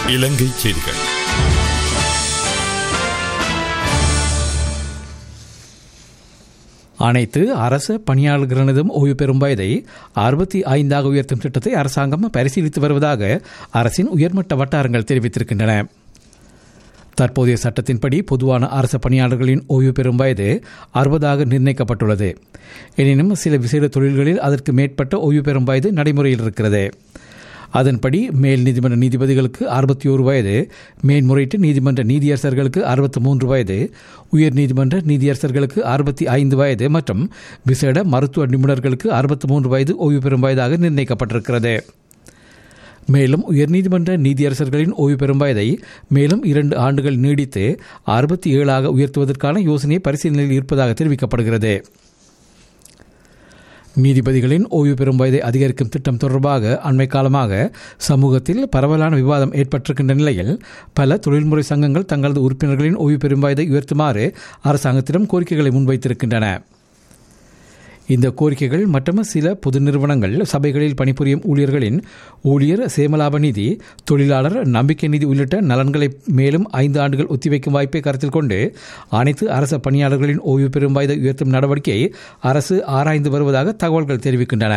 இலங்கை செய்திகள் அனைத்து அரச பணியாளர்களினதும் ஓய்வு பெறும் வயதை அறுபத்தி ஐந்தாக உயர்த்தும் திட்டத்தை அரசாங்கம் பரிசீலித்து வருவதாக அரசின் உயர்மட்ட வட்டாரங்கள் தெரிவித்திருக்கின்றன தற்போதைய சட்டத்தின்படி பொதுவான அரச பணியாளர்களின் ஓய்வு பெறும் வயது அறுபதாக நிர்ணயிக்கப்பட்டுள்ளது எனினும் சில விசேட தொழில்களில் அதற்கு மேற்பட்ட ஓய்வு பெறும் வயது நடைமுறையில் இருக்கிறது அதன்படி மேல் நீதிமன்ற நீதிபதிகளுக்கு அறுபத்தி ஓரு வயது மேன்முறையீட்டு நீதிமன்ற நீதியரசர்களுக்கு அறுபத்தி மூன்று வயது உயர் நீதிமன்ற நீதியரசர்களுக்கு அறுபத்தி ஐந்து வயது மற்றும் விசேட மருத்துவ நிபுணர்களுக்கு அறுபத்தி மூன்று வயது ஓய்வு பெறும் வயதாக நிர்ணயிக்கப்பட்டிருக்கிறது மேலும் உயர்நீதிமன்ற நீதியரசர்களின் ஓய்வு பெறும் வயதை மேலும் இரண்டு ஆண்டுகள் நீடித்து அறுபத்தி ஏழாக உயர்த்துவதற்கான யோசனை பரிசீலனையில் இருப்பதாக தெரிவிக்கப்படுகிறது நீதிபதிகளின் ஓய்வு பெறும் வயதை அதிகரிக்கும் திட்டம் தொடர்பாக அண்மை காலமாக சமூகத்தில் பரவலான விவாதம் ஏற்பட்டிருக்கின்ற நிலையில் பல தொழில்முறை சங்கங்கள் தங்களது உறுப்பினர்களின் ஓய்வு பெறும் வயதை உயர்த்துமாறு அரசாங்கத்திடம் கோரிக்கைகளை முன்வைத்திருக்கின்றன இந்த கோரிக்கைகள் மற்றும் சில பொது நிறுவனங்கள் சபைகளில் பணிபுரியும் ஊழியர்களின் ஊழியர் சேமலாப நிதி தொழிலாளர் நம்பிக்கை நிதி உள்ளிட்ட நலன்களை மேலும் ஐந்து ஆண்டுகள் ஒத்திவைக்கும் வாய்ப்பை கருத்தில் கொண்டு அனைத்து அரச பணியாளர்களின் ஓய்வு பெறும் வயதை உயர்த்தும் நடவடிக்கையை அரசு ஆராய்ந்து வருவதாக தகவல்கள் தெரிவிக்கின்றன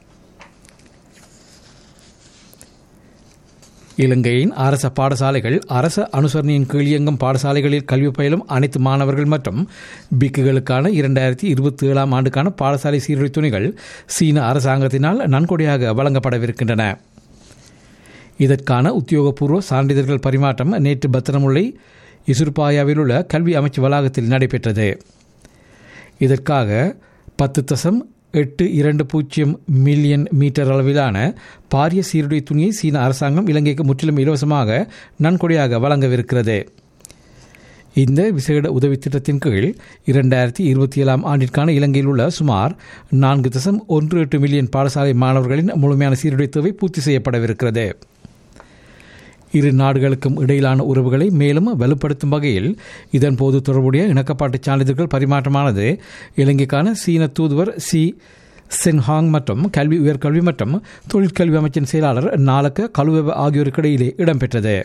இலங்கையின் அரச பாடசாலைகள் அரச அனுசரணையின் கீழ் இயங்கும் பாடசாலைகளில் கல்வி பயிலும் அனைத்து மாணவர்கள் மற்றும் பிக்குகளுக்கான இரண்டாயிரத்தி இருபத்தி ஏழாம் ஆண்டுக்கான பாடசாலை சீருடை துணிகள் சீன அரசாங்கத்தினால் நன்கொடையாக வழங்கப்படவிருக்கின்றன இதற்கான உத்தியோகபூர்வ சான்றிதழ்கள் பரிமாற்றம் நேற்று பத்திரமுல்லை இசுர்பாயாவில் உள்ள கல்வி அமைச்சு வளாகத்தில் நடைபெற்றது இதற்காக பத்து தசம் எட்டு இரண்டு பூஜ்ஜியம் மில்லியன் மீட்டர் அளவிலான பாரிய சீருடை துணியை சீன அரசாங்கம் இலங்கைக்கு முற்றிலும் இலவசமாக நன்கொடையாக வழங்கவிருக்கிறது இந்த விசேட உதவி திட்டத்தின் கீழ் இரண்டாயிரத்தி இருபத்தி ஏழாம் ஆண்டிற்கான இலங்கையில் உள்ள சுமார் நான்கு தசம் ஒன்று எட்டு மில்லியன் பாடசாலை மாணவர்களின் முழுமையான சீருடை தேவை பூர்த்தி செய்யப்படவிருக்கிறது இரு நாடுகளுக்கும் இடையிலான உறவுகளை மேலும் வலுப்படுத்தும் வகையில் இதன்போது தொடர்புடைய இணக்கப்பாட்டு சான்றிதழ்கள் பரிமாற்றமானது இலங்கைக்கான சீன தூதுவர் சி சென்ஹாங் மற்றும் கல்வி உயர்கல்வி மற்றும் தொழிற்கல்வி அமைச்சின் செயலாளர் நாலக்க கலுவெவ ஆகியோருக்கு இடையிலே இடம்பெற்றது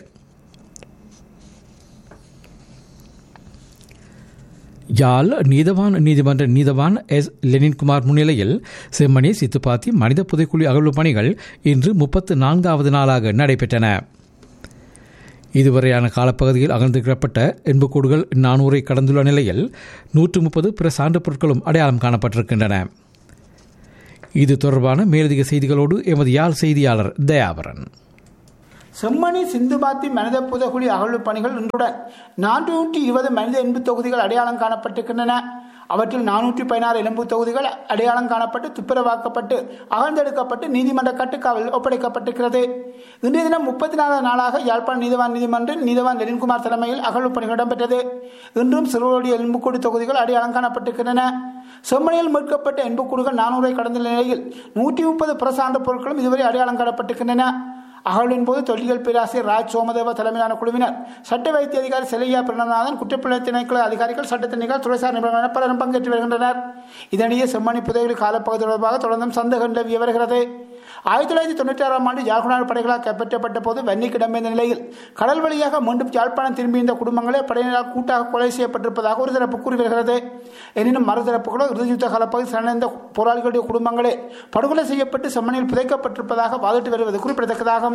யாழ் நீதவான் நீதிமன்ற நீதவான் எஸ் லெனின்குமார் முன்னிலையில் செம்மணி சித்துப்பாத்தி மனித புதைக்குழி அகழ்வு பணிகள் இன்று முப்பத்து நான்காவது நாளாக நடைபெற்றன இதுவரையான காலப்பகுதியில் அகழ்ந்திருக்கப்பட்ட எண்புக்கூடுகள் நானூறை கடந்துள்ள நிலையில் நூற்று முப்பது பிற சான்று பொருட்களும் அடையாளம் காணப்பட்டிருக்கின்றன இது தொடர்பான மேலதிக செய்திகளோடு எமது யாழ் செய்தியாளர் தயாவரன் செம்மணி சிந்துபாத்தி மனித புதகுழி அகழ்வு பணிகள் இன்றுடன் நானூற்றி இருபது மனித எண்பு தொகுதிகள் அடையாளம் காணப்பட்டிருக்கின்றன அவற்றில் நானூற்றி பதினாறு எலும்பு தொகுதிகள் அடையாளம் காணப்பட்டு துப்புரவாக்கப்பட்டு அகழ்ந்தெடுக்கப்பட்டு நீதிமன்ற கட்டுக்காவலில் ஒப்படைக்கப்பட்டிருக்கிறது இன்றைய தினம் முப்பத்தி நாலாவது நாளாக யாழ்ப்பாண நீதிவான் நீதிமன்றில் நீதிவான் லெனின்குமார் தலைமையில் அகழ்வு பணிகள் இடம்பெற்றது இன்றும் சிறுவருடைய எலும்புக்கூடு தொகுதிகள் அடையாளம் காணப்பட்டிருக்கின்றன செம்மணியில் மீட்கப்பட்ட எண்புக்கூடுகள் நானூறை கடந்த நிலையில் நூற்றி முப்பது பிரசாந்த பொருட்களும் இதுவரை அடையாளம் காணப்பட்டிருக்கின்றன அகழ்வின் போது தொல்லியல் பேராசிரியர் ராஜ் சோமதேவ தலைமையிலான குழுவினர் சட்ட வைத்திய அதிகாரி செலையா பிரணநாதன் குற்றப்பிள்ளை திணைக்கள அதிகாரிகள் சட்டத்திணிகள் துறைசார் நிபுணர்கள் பலரும் பங்கேற்று வருகின்றனர் இதனிடையே செம்மணி புதைகுழி காலப்பகுதி தொடர்பாக தொடர்ந்தும் சந்தேகம் நிலவி வருகிறது ஆயிரத்தி தொள்ளாயிரத்தி தொண்ணூற்றி ஆறாம் ஆண்டு யாழ்ப்பாண படைகளால் கைப்பற்றப்பட்ட போது வன்னிக்கு இடம்பெயர்ந்த நிலையில் கடல் வழியாக மீண்டும் யாழ்ப்பாணம் திரும்பிய இந்த குடும்பங்களே படையினரால் கூட்டாக கொலை செய்யப்பட்டிருப்பதாக ஒரு தரப்பு கூறி வருகிறது எனினும் மறுதரப்புகளோ இறுதியுத்த காலப்பகுதியில் சரணடைந்த போராளிகளுடைய குடும்பங்களே படுகொலை செய்யப்பட்டு செம்மணியில் புதைக்கப்பட்டிருப்பதாக வாதிட்டு வருவது குறிப்பிடத்தக்கதாகும்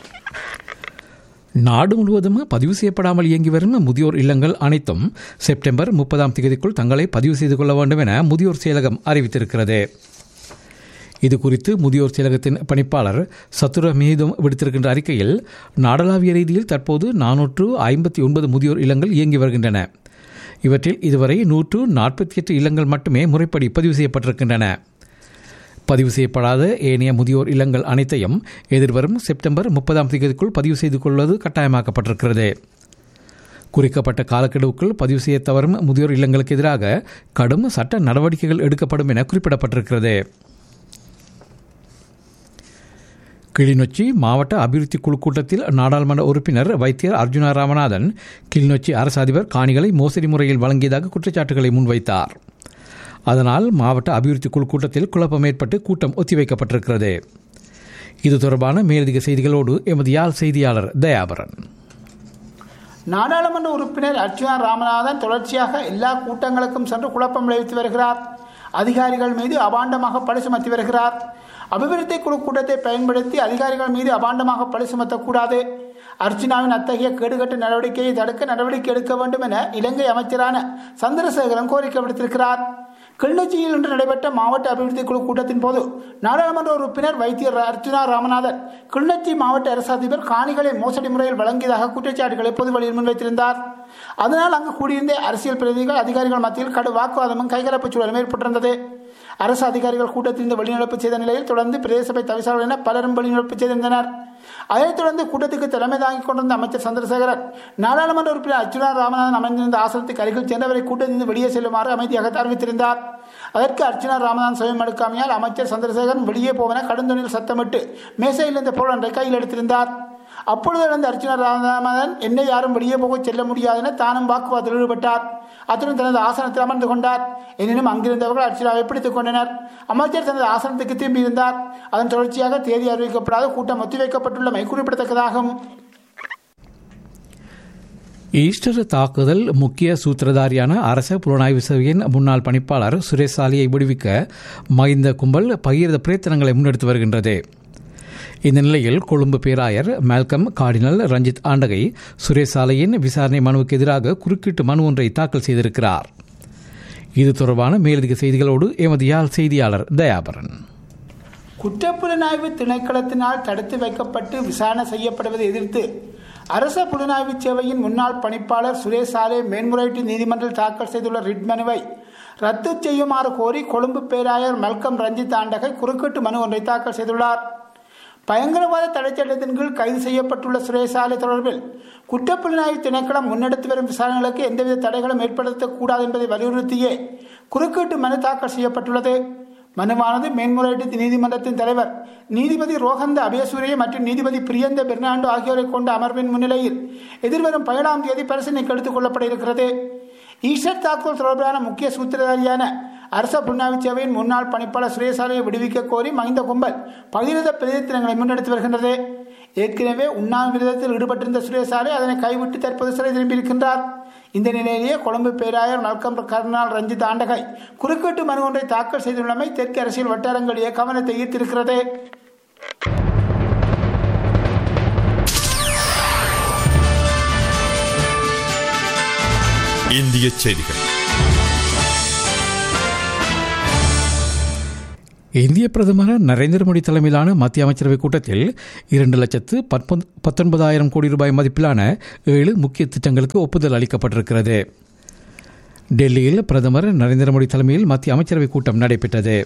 நாடு முழுவதும் பதிவு செய்யப்படாமல் இயங்கி வரும் முதியோர் இல்லங்கள் அனைத்தும் செப்டம்பர் முப்பதாம் தேதிக்குள் தங்களை பதிவு செய்து கொள்ள வேண்டும் என முதியோர் செயலகம் அறிவித்திருக்கிறது இது குறித்து முதியோர் செயலகத்தின் பணிப்பாளர் சத்துர மீதும் விடுத்திருக்கின்ற அறிக்கையில் நாடளாவிய ரீதியில் தற்போது நானூற்று ஐம்பத்தி ஒன்பது முதியோர் இல்லங்கள் இயங்கி வருகின்றன இவற்றில் இதுவரை நூற்று நாற்பத்தி எட்டு இல்லங்கள் மட்டுமே முறைப்படி பதிவு செய்யப்பட்டிருக்கின்றன பதிவு செய்யப்படாத ஏனைய முதியோர் இல்லங்கள் அனைத்தையும் எதிர்வரும் செப்டம்பர் முப்பதாம் தேதிக்குள் பதிவு செய்து கொள்வது கட்டாயமாக்கப்பட்டிருக்கிறது குறிக்கப்பட்ட காலக்கெடுவுக்குள் பதிவு செய்ய தவறும் முதியோர் இல்லங்களுக்கு எதிராக கடும் சட்ட நடவடிக்கைகள் எடுக்கப்படும் என குறிப்பிடப்பட்டிருக்கிறது கிளிநொச்சி மாவட்ட அபிவிருத்தி குழு கூட்டத்தில் நாடாளுமன்ற உறுப்பினர் வைத்தியர் அர்ஜுனா ராமநாதன் கிளிநொச்சி அரசு அதிபர் காணிகளை மோசடி முறையில் வழங்கியதாக குற்றச்சாட்டுகளை முன்வைத்தார் அதனால் மாவட்ட அபிவிருத்தி குழு கூட்டத்தில் குழப்பம் ஏற்பட்டு கூட்டம் ஒத்திவைக்கப்பட்டிருக்கிறது இது தொடர்பான மேலதிக செய்திகளோடு எமது யாழ் செய்தியாளர் தயாபரன் நாடாளுமன்ற உறுப்பினர் அர்ச்சுனா ராமநாதன் தொடர்ச்சியாக எல்லா கூட்டங்களுக்கும் சென்று குழப்பம் விளைவித்து வருகிறார் அதிகாரிகள் மீது அபாண்டமாக பழி சுமத்தி வருகிறார் அபிவிருத்தி குழு கூட்டத்தை பயன்படுத்தி அதிகாரிகள் மீது அபாண்டமாக பழி சுமத்தக்கூடாது அர்ச்சனாவின் அத்தகைய கேடுகட்ட நடவடிக்கையை தடுக்க நடவடிக்கை எடுக்க வேண்டும் என இலங்கை அமைச்சரான சந்திரசேகரன் கோரிக்கை விடுத்திருக்கிறார் கிளிநொச்சியில் இன்று நடைபெற்ற மாவட்ட அபிவிருத்தி குழு கூட்டத்தின் போது நாடாளுமன்ற உறுப்பினர் வைத்தியர் அர்ச்சுனா ராமநாதன் கிளிநொச்சி மாவட்ட அரசு அதிபர் காணிகளை மோசடி முறையில் வழங்கியதாக குற்றச்சாட்டுகளை பொதுவெளியில் முன்வைத்திருந்தார் அதனால் அங்கு கூடியிருந்த அரசியல் பிரதிநிதிகள் அதிகாரிகள் மத்தியில் கடு வாக்குவாதமும் கைகலப்பு சூழலும் ஏற்பட்டிருந்தது அரசு அதிகாரிகள் கூட்டத்திலிருந்து வெளிநடப்பு செய்த நிலையில் தொடர்ந்து பிரதேச சபை தவிசாளர்கள் என பலரும் வெளிநடப்பு செய்திருந்தனர் அதைத் தொடர்ந்து கூட்டத்துக்கு தலைமை தாங்கிக் கொண்டிருந்த அமைச்சர் சந்திரசேகரன் நாடாளுமன்ற உறுப்பினர் அர்ச்சுனா ராமநாதன் அமைந்திருந்த ஆசனத்துக்கு அருகில் சென்றவரை கூட்டத்திலிருந்து வெளியே செல்லுமாறு அமைதியாக அறிவித்திருந்தார் அதற்கு அர்ச்சுனா ராமநாதன் சுயம் எடுக்காமையால் அமைச்சர் சந்திரசேகரன் வெளியே போவன கடுந்தொனில் சத்தமிட்டு மேசையில் இருந்த பொருள் ஒன்றை கையில் எடுத்திருந்தார் அப்பொழுது இழந்த அர்ச்சுனா ராமநாதன் என்னை யாரும் வெளியே போக செல்ல முடியாது என தானும் வாக்குவாதத்தில் ஈடுபட்டார் அத்துடன் தனது ஆசனத்தில் அமர்ந்து கொண்டார் எனினும் அங்கிருந்தவர்கள் அர்ச்சுனாவை பிடித்துக் கொண்டனர் அமைச்சர் தனது ஆசனத்துக்கு திரும்பியிருந்தார் அதன் தொடர்ச்சியாக தேதி அறிவிக்கப்படாத கூட்டம் ஒத்திவைக்கப்பட்டுள்ளமை குறிப்பிடத்தக்கதாகும் ஈஸ்டர் தாக்குதல் முக்கிய சூத்திரதாரியான அரச புலனாய்வு சேவையின் முன்னாள் பணிப்பாளர் சுரேஷ் சாலியை விடுவிக்க மகிந்த கும்பல் பகிர்ந்த பிரயத்தனங்களை முன்னெடுத்து வருகின்றது இந்த நிலையில் கொழும்பு பேராயர் மேல்கம் கார்டினல் ரஞ்சித் ஆண்டகை சுரேஷ் சாலையின் விசாரணை மனுவுக்கு எதிராக குறுக்கீட்டு மனு ஒன்றை தாக்கல் செய்திருக்கிறார் இது தொடர்பான மேலதிக செய்திகளோடு எமது யாழ் செய்தியாளர் தயாபரன் குற்றப்புலனாய்வு திணைக்களத்தினால் தடுத்து வைக்கப்பட்டு விசாரணை செய்யப்படுவதை எதிர்த்து அரச புலனாய்வு சேவையின் முன்னாள் பணிப்பாளர் சுரேஷ் சாலே மேன்முறையீட்டு நீதிமன்றில் தாக்கல் செய்துள்ள ரிட் மனுவை ரத்து செய்யுமாறு கோரி கொழும்பு பேராயர் மல்கம் ரஞ்சித் ஆண்டகை குறுக்கீட்டு மனு ஒன்றை தாக்கல் செய்துள்ளார் பயங்கரவாத தடைச்சட்டத்தின் கீழ் கைது செய்யப்பட்டுள்ள சுரேசாலை தொடர்பில் குற்றப்புலனாய்வு திணைக்களம் முன்னெடுத்து வரும் விசாரணைகளுக்கு எந்தவித தடைகளும் ஏற்படுத்தக்கூடாது என்பதை வலியுறுத்தியே குறுக்கீட்டு மனு தாக்கல் செய்யப்பட்டுள்ளது மனுவானது மேன்முறையீட்டு நீதிமன்றத்தின் தலைவர் நீதிபதி ரோஹந்த அபயசூரிய மற்றும் நீதிபதி பிரியந்த பெர்னாண்டோ ஆகியோரை கொண்ட அமர்வின் முன்னிலையில் எதிர்வரும் பதினேழாம் தேதி பரிசீலனைக்கு எடுத்துக் கொள்ளப்பட இருக்கிறது ஈஸ்டர் தாக்குதல் தொடர்பான முக்கிய சூத்திரதாரியான அரச புலனாய்வு சேவையின் முன்னாள் பணிப்பாளர் சுரேசாலையை விடுவிக்க கோரி மகிந்த கும்பல் பகிரத பிரதித்தினங்களை முன்னெடுத்து வருகின்றது ஏற்கனவே உண்ணாவிரதத்தில் ஈடுபட்டிருந்த சுரேசாலை அதனை கைவிட்டு தற்போது சிறை திரும்பியிருக்கின்றார் இந்த நிலையிலேயே கொழும்பு பேராயர் மல்கம் கர்னால் ரஞ்சித் ஆண்டகை குறுக்கீட்டு மனு ஒன்றை தாக்கல் செய்துள்ளமை தெற்கு அரசியல் வட்டாரங்களிலே கவனத்தை ஈர்த்திருக்கிறது இந்திய செய்திகள் இந்திய பிரதமர் நரேந்திர மோடி தலைமையிலான மத்திய அமைச்சரவைக் கூட்டத்தில் இரண்டு லட்சத்து பத்தொன்பதாயிரம் கோடி ரூபாய் மதிப்பிலான ஏழு முக்கிய திட்டங்களுக்கு ஒப்புதல் அளிக்கப்பட்டிருக்கிறது டெல்லியில் பிரதமர் நரேந்திர மோடி தலைமையில் மத்திய அமைச்சரவைக் கூட்டம் நடைபெற்றது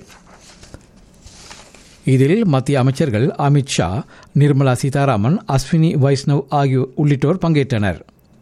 இதில் மத்திய அமைச்சர்கள் அமித் ஷா நிர்மலா சீதாராமன் அஸ்வினி வைஷ்ணவ் ஆகியோர் உள்ளிட்டோர் பங்கேற்றனர்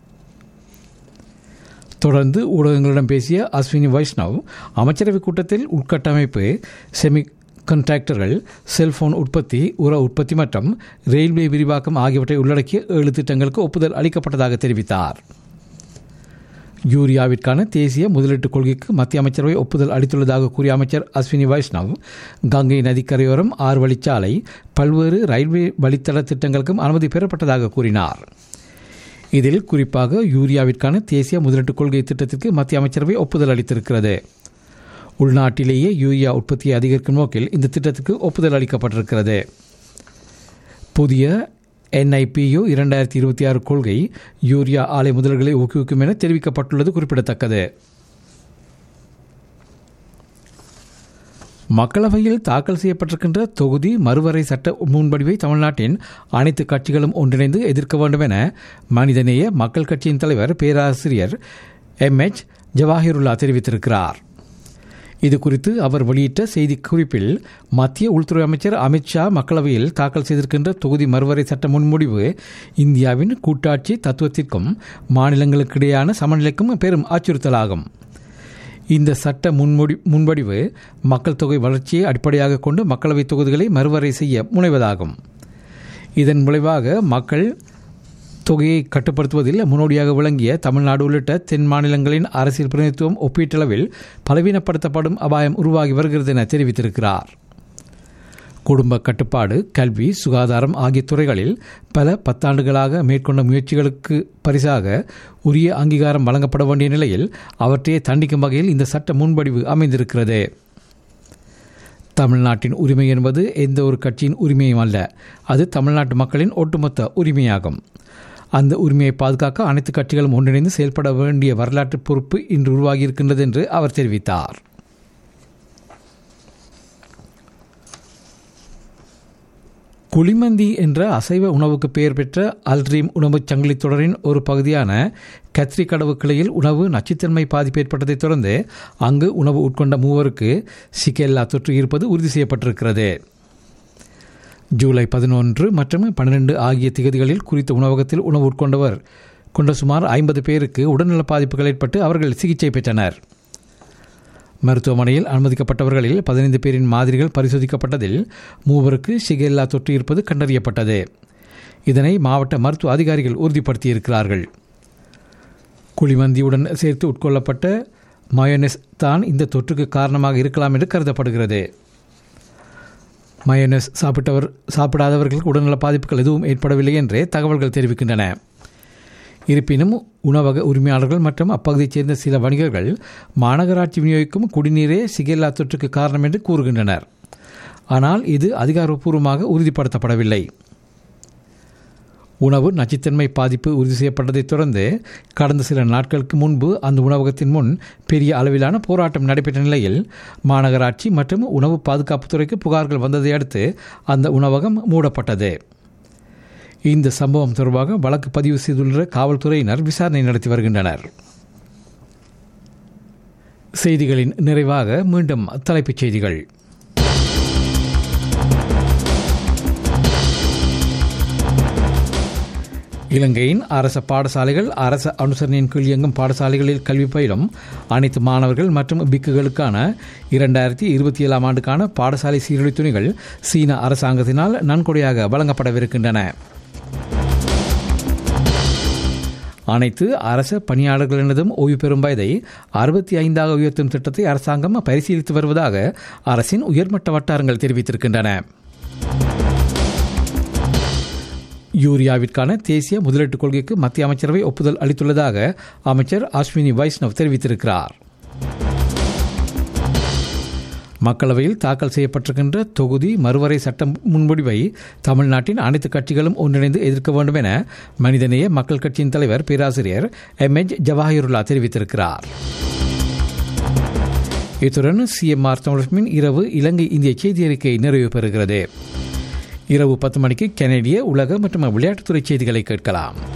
தொடர்ந்து ஊடகங்களிடம் பேசிய அஸ்வினி வைஷ்ணவ் அமைச்சரவைக் கூட்டத்தில் உட்கட்டமைப்பு செமி கண்ட்ராக்டர்கள் செல்போன் உற்பத்தி உர உற்பத்தி மற்றும் ரயில்வே விரிவாக்கம் ஆகியவற்றை உள்ளடக்கிய ஏழு திட்டங்களுக்கு ஒப்புதல் அளிக்கப்பட்டதாக தெரிவித்தார் யூரியாவிற்கான தேசிய முதலீட்டுக் கொள்கைக்கு மத்திய அமைச்சரவை ஒப்புதல் அளித்துள்ளதாக கூறிய அமைச்சர் அஸ்வினி வைஷ்ணவ் கங்கை நதிக்கரையோரம் ஆறு வழிச்சாலை பல்வேறு ரயில்வே வழித்தட திட்டங்களுக்கும் அனுமதி பெறப்பட்டதாக கூறினார் இதில் குறிப்பாக யூரியாவிற்கான தேசிய முதலீட்டுக் கொள்கை திட்டத்திற்கு மத்திய அமைச்சரவை ஒப்புதல் அளித்திருக்கிறது உள்நாட்டிலேயே யூரியா உற்பத்தியை அதிகரிக்கும் நோக்கில் இந்த திட்டத்துக்கு ஒப்புதல் அளிக்கப்பட்டிருக்கிறது புதிய என்ஐபியு இரண்டாயிரத்தி இருபத்தி ஆறு கொள்கை யூரியா ஆலை முதல்களை ஊக்குவிக்கும் என தெரிவிக்கப்பட்டுள்ளது குறிப்பிடத்தக்கது மக்களவையில் தாக்கல் செய்யப்பட்டிருக்கின்ற தொகுதி மறுவரை சட்ட முன்வடிவை தமிழ்நாட்டின் அனைத்து கட்சிகளும் ஒன்றிணைந்து எதிர்க்க வேண்டும் என மனிதநேய மக்கள் கட்சியின் தலைவர் பேராசிரியர் எம் எச் ஜவாஹிருல்லா தெரிவித்திருக்கிறார் இது குறித்து அவர் வெளியிட்ட செய்திக்குறிப்பில் மத்திய உள்துறை அமைச்சர் அமித்ஷா மக்களவையில் தாக்கல் செய்திருக்கின்ற தொகுதி மறுவரை சட்ட முன்முடிவு இந்தியாவின் கூட்டாட்சி தத்துவத்திற்கும் மாநிலங்களுக்கிடையான சமநிலைக்கும் பெரும் அச்சுறுத்தலாகும் இந்த சட்ட முன்முடி முன்வடிவு மக்கள் தொகை வளர்ச்சியை அடிப்படையாக கொண்டு மக்களவைத் தொகுதிகளை மறுவரை செய்ய முனைவதாகும் இதன் விளைவாக மக்கள் தொகையை கட்டுப்படுத்துவதில் முன்னோடியாக விளங்கிய தமிழ்நாடு உள்ளிட்ட தென் மாநிலங்களின் அரசியல் பிரதிநிதித்துவம் ஒப்பீட்டளவில் பலவீனப்படுத்தப்படும் அபாயம் உருவாகி வருகிறது என தெரிவித்திருக்கிறார் குடும்ப கட்டுப்பாடு கல்வி சுகாதாரம் ஆகிய துறைகளில் பல பத்தாண்டுகளாக மேற்கொண்ட முயற்சிகளுக்கு பரிசாக உரிய அங்கீகாரம் வழங்கப்பட வேண்டிய நிலையில் அவற்றையே தண்டிக்கும் வகையில் இந்த சட்ட முன்வடிவு அமைந்திருக்கிறது தமிழ்நாட்டின் உரிமை என்பது எந்த ஒரு கட்சியின் உரிமையும் அல்ல அது தமிழ்நாட்டு மக்களின் ஒட்டுமொத்த உரிமையாகும் அந்த உரிமையை பாதுகாக்க அனைத்து கட்சிகளும் ஒன்றிணைந்து செயல்பட வேண்டிய வரலாற்று பொறுப்பு இன்று உருவாகியிருக்கின்றது என்று அவர் தெரிவித்தார் குளிமந்தி என்ற அசைவ உணவுக்கு பெயர் பெற்ற அல்ரீம் உணவுச் சங்கிலி தொடரின் ஒரு பகுதியான கத்ரி கடவு கிளையில் உணவு நச்சுத்தன்மை பாதிப்பு ஏற்பட்டதைத் தொடர்ந்து அங்கு உணவு உட்கொண்ட மூவருக்கு சிகெல்லா தொற்று இருப்பது உறுதி செய்யப்பட்டிருக்கிறது ஜூலை பதினொன்று மற்றும் பன்னிரண்டு ஆகிய திகதிகளில் குறித்த உணவகத்தில் உணவு உட்கொண்டவர் கொண்ட சுமார் ஐம்பது பேருக்கு உடல்நல பாதிப்புகள் ஏற்பட்டு அவர்கள் சிகிச்சை பெற்றனர் மருத்துவமனையில் அனுமதிக்கப்பட்டவர்களில் பதினைந்து பேரின் மாதிரிகள் பரிசோதிக்கப்பட்டதில் மூவருக்கு ஷிகெல்லா தொற்று இருப்பது கண்டறியப்பட்டது இதனை மாவட்ட மருத்துவ அதிகாரிகள் உறுதிப்படுத்தியிருக்கிறார்கள் குழிமந்தியுடன் சேர்த்து உட்கொள்ளப்பட்ட மயோனஸ் தான் இந்த தொற்றுக்கு காரணமாக இருக்கலாம் என்று கருதப்படுகிறது மயோனஸ் சாப்பிட்டவர் சாப்பிடாதவர்களுக்கு உடல்நல பாதிப்புகள் எதுவும் ஏற்படவில்லை என்றே தகவல்கள் தெரிவிக்கின்றன இருப்பினும் உணவக உரிமையாளர்கள் மற்றும் அப்பகுதியைச் சேர்ந்த சில வணிகர்கள் மாநகராட்சி விநியோகிக்கும் குடிநீரே சிகெல்லா தொற்றுக்கு காரணம் என்று கூறுகின்றனர் ஆனால் இது அதிகாரப்பூர்வமாக உறுதிப்படுத்தப்படவில்லை உணவு நச்சுத்தன்மை பாதிப்பு உறுதி செய்யப்பட்டதைத் தொடர்ந்து கடந்த சில நாட்களுக்கு முன்பு அந்த உணவகத்தின் முன் பெரிய அளவிலான போராட்டம் நடைபெற்ற நிலையில் மாநகராட்சி மற்றும் உணவு பாதுகாப்புத்துறைக்கு புகார்கள் வந்ததை அடுத்து அந்த உணவகம் மூடப்பட்டது இந்த சம்பவம் தொடர்பாக வழக்கு பதிவு செய்துள்ள காவல்துறையினர் விசாரணை நடத்தி வருகின்றனர் செய்திகளின் நிறைவாக மீண்டும் தலைப்புச் செய்திகள் இலங்கையின் அரச பாடசாலைகள் அரச அனுசரணையின் கீழ் இயங்கும் பாடசாலைகளில் கல்வி பயிலும் அனைத்து மாணவர்கள் மற்றும் பிக்குகளுக்கான இரண்டாயிரத்தி இருபத்தி ஏழாம் ஆண்டுக்கான பாடசாலை சீரழி துணிகள் சீன அரசாங்கத்தினால் நன்கொடையாக வழங்கப்படவிருக்கின்றன அனைத்து அரச பணியாளர்களினதும் ஓய்வு பெறும் வயதை அறுபத்தி ஐந்தாக உயர்த்தும் திட்டத்தை அரசாங்கம் பரிசீலித்து வருவதாக அரசின் உயர்மட்ட வட்டாரங்கள் தெரிவித்திருக்கின்றன யூரியாவிற்கான தேசிய முதலீட்டுக் கொள்கைக்கு மத்திய அமைச்சரவை ஒப்புதல் அளித்துள்ளதாக அமைச்சர் அஸ்வினி வைஷ்ணவ் தெரிவித்திருக்கிறார் மக்களவையில் தாக்கல் செய்யப்பட்டிருக்கின்ற தொகுதி மறுவரை சட்டம் முன்வடிவை தமிழ்நாட்டின் அனைத்து கட்சிகளும் ஒன்றிணைந்து எதிர்க்க வேண்டும் என மனிதநேய மக்கள் கட்சியின் தலைவர் பேராசிரியர் எம் எச் ஜவாஹிருல்லா தெரிவித்திருக்கிறார் இத்துடன் சிஎம்ஆர் தமிழகமின் இரவு இலங்கை இந்திய செய்தி அறிக்கை நிறைவு பெறுகிறது இரவு பத்து மணிக்கு கனேடிய உலக மற்றும் விளையாட்டுத்துறை செய்திகளை கேட்கலாம்